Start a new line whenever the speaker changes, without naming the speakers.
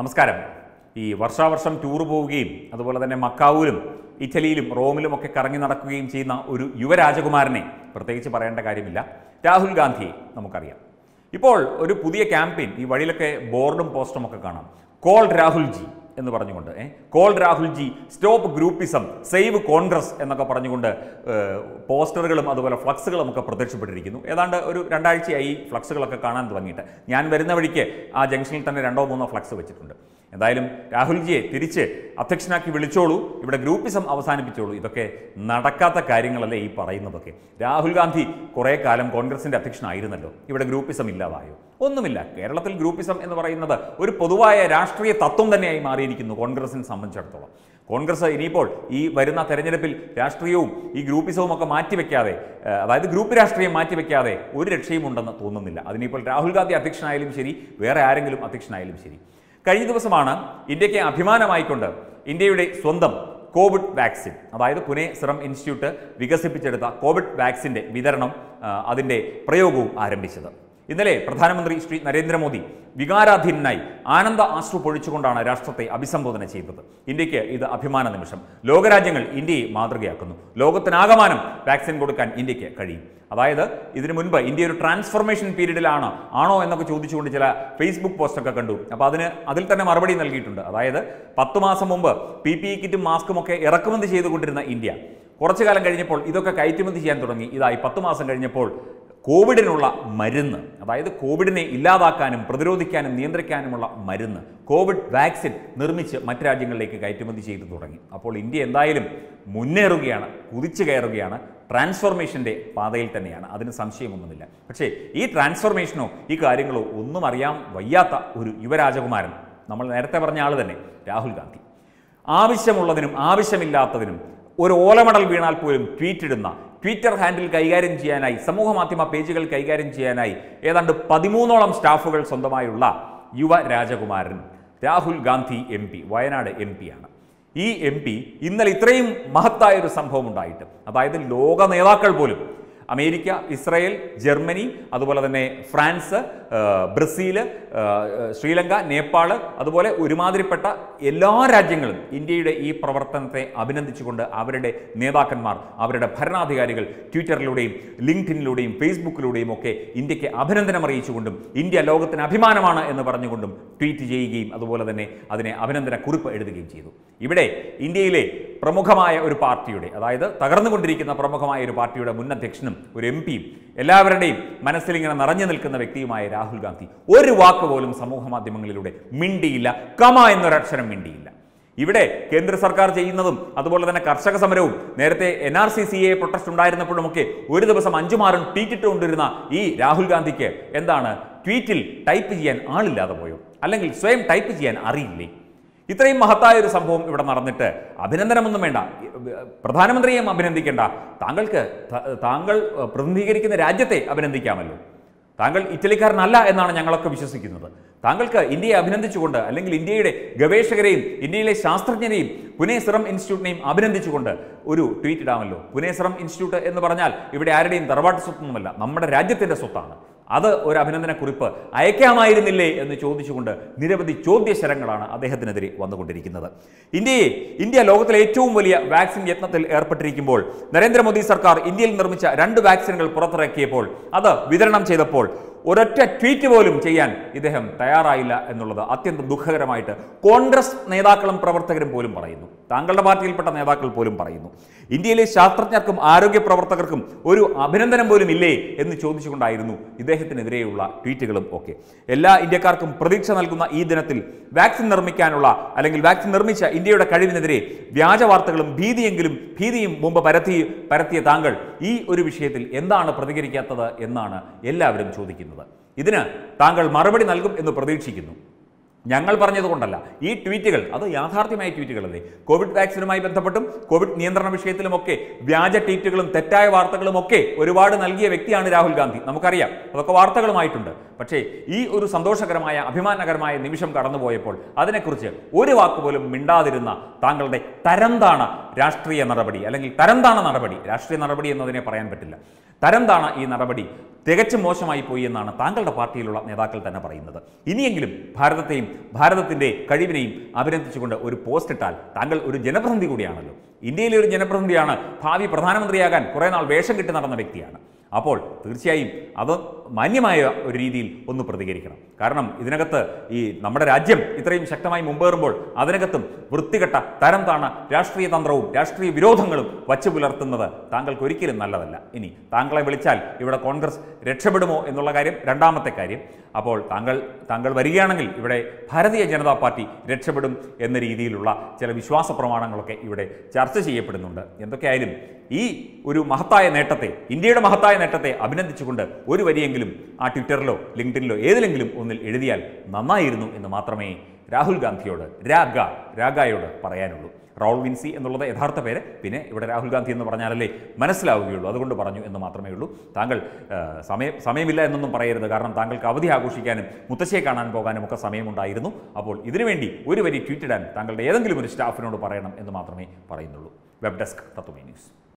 നമസ്കാരം ഈ വർഷാവർഷം ടൂർ പോവുകയും അതുപോലെ തന്നെ മക്കാവൂരും ഇറ്റലിയിലും റോമിലും ഒക്കെ കറങ്ങി നടക്കുകയും ചെയ്യുന്ന ഒരു യുവരാജകുമാരനെ പ്രത്യേകിച്ച് പറയേണ്ട കാര്യമില്ല രാഹുൽ ഗാന്ധിയെ നമുക്കറിയാം ഇപ്പോൾ ഒരു പുതിയ ക്യാമ്പയിൻ ഈ വഴിയിലൊക്കെ ബോർഡും പോസ്റ്ററും ഒക്കെ കാണാം കോൾ രാഹുൽ ജി എന്ന് പറഞ്ഞുകൊണ്ട് a call Rahul ji stop groupism save Congress എന്നൊക്കെ പറഞ്ഞുകൊണ്ട് ഏഹ്, പോസ്റ്ററുകളും അതുപോലെ ഫ്ലക്സുകളും ഒക്കെ പ്രത്യക്ഷപ്പെട്ടിരിക്കുന്നു ഏതാണ്ട് ഒരു രണ്ടാഴ്ചയായി ഈ ഫ്ലക്സുകളൊക്കെ കാണാൻ തുടങ്ങിയിട്ട് ഞാൻ വരുന്ന വഴിക്ക് ആ ജംഗ്ഷനിൽ തന്നെ രണ്ടോ മൂന്നോ ഫ്ലക്സ് വെച്ചിട്ടുണ്ട് എന്തായാലും രാഹുൽജിയെ തിരിച്ച് അധ്യക്ഷനാക്കി വിളിച്ചോളൂ ഇവിടെ ഗ്രൂപ്പിസം അവസാനിപ്പിച്ചോളൂ ഇതൊക്കെ നടക്കാത്ത കാര്യങ്ങളല്ലേ ഈ പറയുന്നതൊക്കെ രാഹുൽ ഗാന്ധി കുറേ കാലം കോൺഗ്രസിന്റെ അധ്യക്ഷനായിരുന്നല്ലോ ഇവിടെ ഗ്രൂപ്പിസം ഇല്ലാതായോ ഒന്നുമില്ല കേരളത്തിൽ ഗ്രൂപ്പിസം എന്ന് പറയുന്നത് ഒരു പൊതുവായ രാഷ്ട്രീയ തത്വം തന്നെയായി മാറിയിരിക്കുന്നു കോൺഗ്രസിനെ സംബന്ധിച്ചിടത്തോളം കോൺഗ്രസ് ഇനിയിപ്പോൾ ഈ വരുന്ന തെരഞ്ഞെടുപ്പിൽ രാഷ്ട്രീയവും ഈ ഗ്രൂപ്പിസവും ഒക്കെ മാറ്റിവെക്കാതെ ഏഹ്, അതായത് ഗ്രൂപ്പ് രാഷ്ട്രീയം മാറ്റിവെക്കാതെ ഒരു രക്ഷയും ഉണ്ടെന്ന് തോന്നുന്നില്ല അതിനിപ്പോൾ രാഹുൽ ഗാന്ധി അധ്യക്ഷനായാലും ശരി വേറെ ആരെങ്കിലും അധ്യക്ഷനായാലും ശരി കഴിഞ്ഞ ദിവസമാണ് ഇന്ത്യക്ക് അഭിമാനമായിക്കൊണ്ട് ഇന്ത്യയുടെ സ്വന്തം കോവിഡ് വാക്സിൻ അതായത് പുനെ സിറം ഇൻസ്റ്റിറ്റ്യൂട്ട് വികസിപ്പിച്ചെടുത്ത കോവിഡ് വാക്സിൻ്റെ വിതരണം ആ, അതിൻ്റെ പ്രയോഗവും ആരംഭിച്ചത് ഇന്നലെ പ്രധാനമന്ത്രി ശ്രീ നരേന്ദ്രമോദി വികാരാധീനായി ആനന്ദ ആശ്രു പൊഴിച്ചുകൊണ്ടാണ് രാഷ്ട്രത്തെ അഭിസംബോധന ചെയ്തത് ഇന്ത്യക്ക് ഇത് അഭിമാന നിമിഷം ലോകരാജ്യങ്ങൾ ഇന്ത്യയെ മാതൃകയാക്കുന്നു ലോകത്തിനാകമാനം വാക്സിൻ കൊടുക്കാൻ ഇന്ത്യക്ക് കഴിയും അതായത് ഇതിനു മുൻപ് ഇന്ത്യ ഒരു ട്രാൻസ്ഫോർമേഷൻ പീരീഡിലാണ് ആണോ എന്നൊക്കെ ചോദിച്ചുകൊണ്ട് ചില ഫേസ്ബുക്ക് പോസ്റ്റൊക്കെ കണ്ടു അപ്പോൾ അതിന് അതിൽ തന്നെ മറുപടി നൽകിയിട്ടുണ്ട് അതായത് പത്ത് മാസം മുമ്പ് പി പി ഇ കിറ്റും മാസ്കും ഒക്കെ ഇറക്കുമതി ചെയ്തുകൊണ്ടിരുന്ന ഇന്ത്യ കുറച്ചു കാലം കഴിഞ്ഞപ്പോൾ ഇതൊക്കെ കയറ്റുമതി ചെയ്യാൻ തുടങ്ങി ഇതായി പത്ത് മാസം കഴിഞ്ഞപ്പോൾ കോവിഡിനുള്ള മരുന്ന് അതായത് കോവിഡിനെ ഇല്ലാതാക്കാനും പ്രതിരോധിക്കാനും നിയന്ത്രിക്കാനുമുള്ള മരുന്ന് കോവിഡ് വാക്സിൻ നിർമ്മിച്ച് മറ്റ് രാജ്യങ്ങളിലേക്ക് കയറ്റുമതി ചെയ്തു തുടങ്ങി അപ്പോൾ ഇന്ത്യ എന്തായാലും മുന്നേറുകയാണ് കുതിച്ചു കയറുകയാണ് ട്രാൻസ്ഫോർമേഷൻ്റെ പാതയിൽ തന്നെയാണ് അതിന് സംശയമൊന്നുമില്ല പക്ഷേ ഈ ട്രാൻസ്ഫോർമേഷനോ ഈ കാര്യങ്ങളോ ഒന്നും അറിയാൻ വയ്യാത്ത ഒരു യുവരാജകുമാരൻ നമ്മൾ നേരത്തെ പറഞ്ഞ ആൾ തന്നെ രാഹുൽ ഗാന്ധി ആവശ്യമുള്ളതിനും ആവശ്യമില്ലാത്തതിനും ഒരു ഓലമടൽ വീണാൽ പോലും ട്വീറ്റ് ഇടുന്ന ട്വിറ്റർ ഹാൻഡിൽ കൈകാര്യം ചെയ്യാനായി സമൂഹ മാധ്യമ പേജുകൾ കൈകാര്യം ചെയ്യാനായി ഏതാണ്ട് പതിമൂന്നോളം സ്റ്റാഫുകൾ സ്വന്തമായുള്ള യുവ രാജകുമാരൻ Rahul Gandhi M P Wayanad M ആണ് ഈ എം പി ഇന്നലെ ഇത്രയും മഹത്തായ ഒരു സംഭവം ഉണ്ടായിട്ട് അതായത് ലോക നേതാക്കൾ പോലും അമേരിക്ക ഇസ്രായേൽ ജർമ്മനി അതുപോലെ തന്നെ ഫ്രാൻസ് ആ, ബ്രസീൽ ആ, ശ്രീലങ്ക നേപ്പാൾ അതുപോലെ ഒരുമാതിരിപ്പെട്ട എല്ലാ രാജ്യങ്ങളും ഇന്ത്യയുടെ ഈ പ്രവർത്തനത്തെ അഭിനന്ദിച്ചുകൊണ്ട് അവരുടെ നേതാക്കന്മാർ അവരുടെ ഭരണാധികാരികൾ ട്വിറ്ററിലൂടെയും ലിങ്ക്ഡിനിലൂടെയും ഫേസ്ബുക്കിലൂടെയും ഒക്കെ ഇന്ത്യക്ക് അഭിനന്ദനം അറിയിച്ചുകൊണ്ടും ഇന്ത്യ ലോകത്തിന് അഭിമാനമാണ് എന്ന് പറഞ്ഞുകൊണ്ടും ട്വീറ്റ് ചെയ്യുകയും അതുപോലെ തന്നെ അതിനെ അഭിനന്ദന കുറിപ്പ് എഴുതുകയും ചെയ്തു ഇവിടെ ഇന്ത്യയിലെ പ്രമുഖമായ ഒരു പാർട്ടിയുടെ അതായത് തകർന്നുകൊണ്ടിരിക്കുന്ന പ്രമുഖമായ ഒരു പാർട്ടിയുടെ മുൻ അധ്യക്ഷനും ഒരു എം പിയും എല്ലാവരുടെയും മനസ്സിൽ ഇങ്ങനെ നിറഞ്ഞു നിൽക്കുന്ന വ്യക്തിയുമായ രാഹുൽ ഗാന്ധി ഒരു വാക്ക് പോലും സമൂഹ മാധ്യമങ്ങളിലൂടെ മിണ്ടിയില്ല കമ എന്നൊരക്ഷരം മിണ്ടിയില്ല ഇവിടെ കേന്ദ്ര സർക്കാർ ചെയ്യുന്നതും അതുപോലെ തന്നെ കർഷക സമരവും നേരത്തെ N R C C A protest ഉണ്ടായിരുന്നപ്പോഴുമൊക്കെ ഒരു ദിവസം അഞ്ചുമാറും ട്വീറ്റ് ഇട്ടുകൊണ്ടിരുന്ന ഈ രാഹുൽ ഗാന്ധിക്ക് എന്താണ് ട്വീറ്റിൽ ടൈപ്പ് ചെയ്യാൻ ആളില്ലാതെ പോയോ അല്ലെങ്കിൽ സ്വയം ടൈപ്പ് ചെയ്യാൻ അറിയില്ലേ ഇത്രയും മഹത്തായ ഒരു സംഭവം ഇവിടെ നടന്നിട്ട് അഭിനന്ദനമൊന്നും വേണ്ട പ്രധാനമന്ത്രിയെയും അഭിനന്ദിക്കേണ്ട താങ്കൾക്ക് ത- താങ്കൾ ഏഹ്, പ്രതിനിധീകരിക്കുന്ന രാജ്യത്തെ അഭിനന്ദിക്കാമല്ലോ താങ്കൾ ഇറ്റലിക്കാരനല്ല എന്നാണ് ഞങ്ങളൊക്കെ വിശ്വസിക്കുന്നത് താങ്കൾക്ക് ഇന്ത്യയെ അഭിനന്ദിച്ചുകൊണ്ട് അല്ലെങ്കിൽ ഇന്ത്യയുടെ ഗവേഷകരെയും ഇന്ത്യയിലെ ശാസ്ത്രജ്ഞരെയും പുനെ സിറം ഇൻസ്റ്റിറ്റ്യൂട്ടിനെയും അഭിനന്ദിച്ചുകൊണ്ട് ഒരു ട്വീറ്റ് ഇടാമല്ലോ പുനെ സിറം ഇൻസ്റ്റിറ്റ്യൂട്ട് എന്ന് പറഞ്ഞാൽ ഇവിടെ ആരുടെയും തറവാട്ട് സ്വത്തൊന്നുമല്ല നമ്മുടെ രാജ്യത്തിൻ്റെ സ്വത്താണ് അത് ഒരു അഭിനന്ദന കുറിപ്പ് അയക്കാമായിരുന്നില്ലേ എന്ന് ചോദിച്ചുകൊണ്ട് നിരവധി ചോദ്യശരങ്ങളാണ് അദ്ദേഹത്തിനെതിരെ വന്നുകൊണ്ടിരിക്കുന്നത് ഇന്ത്യയെ ഇന്ത്യ ലോകത്തിലെ ഏറ്റവും വലിയ വാക്സിൻ യത്നത്തിൽ ഏർപ്പെട്ടിരിക്കുമ്പോൾ നരേന്ദ്രമോദി സർക്കാർ ഇന്ത്യയിൽ നിർമ്മിച്ച രണ്ട് വാക്സിനുകൾ പുറത്തിറക്കിയപ്പോൾ അത് വിതരണം ചെയ്തപ്പോൾ ഒരൊറ്റ ട്വീറ്റ് പോലും ചെയ്യാൻ ഇദ്ദേഹം തയ്യാറായില്ല എന്നുള്ളത് അത്യന്തം ദുഃഖകരമായിട്ട് കോൺഗ്രസ് നേതാക്കളും പ്രവർത്തകരും പോലും പറയുന്നു താങ്കളുടെ പാർട്ടിയിൽപ്പെട്ട നേതാക്കൾ പോലും പറയുന്നു ഇന്ത്യയിലെ ശാസ്ത്രജ്ഞർക്കും ആരോഗ്യ പ്രവർത്തകർക്കും ഒരു അഭിനന്ദനം പോലും ഇല്ലേ എന്ന് ചോദിച്ചുകൊണ്ടായിരുന്നു ഇദ്ദേഹത്തിനെതിരെയുള്ള ട്വീറ്റുകളും ഒക്കെ എല്ലാ ഇന്ത്യക്കാർക്കും പ്രതീക്ഷ നൽകുന്ന ഈ ദിനത്തിൽ വാക്സിൻ നിർമ്മിക്കാനുള്ള അല്ലെങ്കിൽ വാക്സിൻ നിർമ്മിച്ച ഇന്ത്യയുടെ കഴിവിനെതിരെ വ്യാജ വാർത്തകളും ഭീതിയെങ്കിലും ഭീതിയും മുമ്പ് പരത്തി പരത്തിയ താങ്കൾ ഈ ഒരു വിഷയത്തിൽ എന്താണ് പ്രതികരിക്കാത്തത് എന്നാണ് എല്ലാവരും ചോദിക്കുന്നത് ഇതിന് താങ്കൾ മറുപടി നൽകും എന്ന് പ്രതീക്ഷിക്കുന്നു ഞങ്ങൾ പറഞ്ഞതുകൊണ്ടല്ല ഈ ട്വീറ്റുകൾ അത് യാഥാർത്ഥ്യമായ ട്വീറ്റുകളല്ലേ കോവിഡ് വാക്സിനുമായി ബന്ധപ്പെട്ടും കോവിഡ് നിയന്ത്രണ വിഷയത്തിലുമൊക്കെ വ്യാജ ട്വീറ്റുകളും തെറ്റായ വാർത്തകളും ഒക്കെ ഒരുപാട് നൽകിയ വ്യക്തിയാണ് രാഹുൽ ഗാന്ധി നമുക്കറിയാം അതൊക്കെ വാർത്തകളുമായിട്ടുണ്ട് പക്ഷേ ഈ ഒരു സന്തോഷകരമായ അഭിമാനകരമായ നിമിഷം കടന്നുപോയപ്പോൾ അതിനെക്കുറിച്ച് ഒരു വാക്ക് പോലും മിണ്ടാതിരുന്ന താങ്കളുടെ തരംതാണ രാഷ്ട്രീയ നടപടി അല്ലെങ്കിൽ തരംതാണ നടപടി രാഷ്ട്രീയ നടപടി എന്നതിനെ പറയാൻ പറ്റില്ല തരം താണ ഈ നടപടി തികച്ചും മോശമായി പോയി എന്നാണ് താങ്കളുടെ പാർട്ടിയിലുള്ള നേതാക്കൾ തന്നെ പറയുന്നത് ഇനിയെങ്കിലും ഭാരതത്തെയും ഭാരതത്തിൻ്റെ കഴിവിനെയും അഭിനന്ദിച്ചുകൊണ്ട് ഒരു പോസ്റ്റ് ഇട്ടാൽ താങ്കൾ ഒരു ജനപ്രതിനിധി കൂടിയാണല്ലോ ഇന്ത്യയിലെ ഒരു ജനപ്രതിനിധിയാണ് ഭാവി പ്രധാനമന്ത്രിയാകാൻ കുറേ നാൾ വേഷം കെട്ടി നടന്ന വ്യക്തിയാണ് അപ്പോൾ തീർച്ചയായും അത് മാന്യമായ ഒരു രീതിയിൽ ഒന്ന് പ്രതികരിക്കണം കാരണം ഇതിനകത്ത് ഈ നമ്മുടെ രാജ്യം ഇത്രയും ശക്തമായി മുമ്പേറുമ്പോൾ അതിനകത്തും വൃത്തികെട്ട തരം താണ രാഷ്ട്രീയ തന്ത്രവും രാഷ്ട്രീയ വിരോധങ്ങളും വച്ചു പുലർത്തുന്നത് താങ്കൾക്ക് ഒരിക്കലും നല്ലതല്ല ഇനി താങ്കളെ വിളിച്ചാൽ ഇവിടെ കോൺഗ്രസ് രക്ഷപ്പെടുമോ എന്നുള്ള കാര്യം രണ്ടാമത്തെ കാര്യം അപ്പോൾ താങ്കൾ താങ്കൾ വരികയാണെങ്കിൽ ഇവിടെ ഭാരതീയ ജനതാ പാർട്ടി രക്ഷപ്പെടും എന്ന രീതിയിലുള്ള ചില വിശ്വാസ പ്രമാണങ്ങളൊക്കെ ഇവിടെ ചർച്ച ചെയ്യപ്പെടുന്നുണ്ട് എന്തൊക്കെയായാലും ഈ ഒരു മഹത്തായ നേട്ടത്തെ ഇന്ത്യയുടെ മഹത്തായ നേട്ടത്തെ അഭിനന്ദിച്ചുകൊണ്ട് ഒരു വരിയെങ്കിലും ആ ട്വിറ്ററിലോ ലിങ്ക്ഡിനിലോ ഏതിലെങ്കിലും ഒന്നിൽ എഴുതിയാൽ നന്നായിരുന്നു എന്ന് മാത്രമേ രാഹുൽ ഗാന്ധിയോട് രാഗ രാഗായോട് പറയാനുള്ളൂ റൗൾ വിൻസി എന്നുള്ളത് യഥാർത്ഥ പേര് പിന്നെ ഇവിടെ രാഹുൽ ഗാന്ധി എന്ന് പറഞ്ഞാലല്ലേ മനസ്സിലാവുകയുള്ളൂ അതുകൊണ്ട് പറഞ്ഞു എന്ന് മാത്രമേ ഉള്ളൂ താങ്കൾ ആ, സമയം സമയമില്ല എന്നൊന്നും പറയരുത് കാരണം താങ്കൾക്ക് അവധി ആഘോഷിക്കാനും മുത്തശ്ശിയെ കാണാൻ പോകാനും ഒക്കെ സമയമുണ്ടായിരുന്നു അപ്പോൾ ഇതിനുവേണ്ടി ഒരു വരി ട്വീറ്റ് ഇടാൻ താങ്കളുടെ ഏതെങ്കിലും ഒരു സ്റ്റാഫിനോട് പറയണം എന്ന് മാത്രമേ പറയുന്നുള്ളൂ വെബ് ഡെസ്ക് തത്വമേ ന്യൂസ്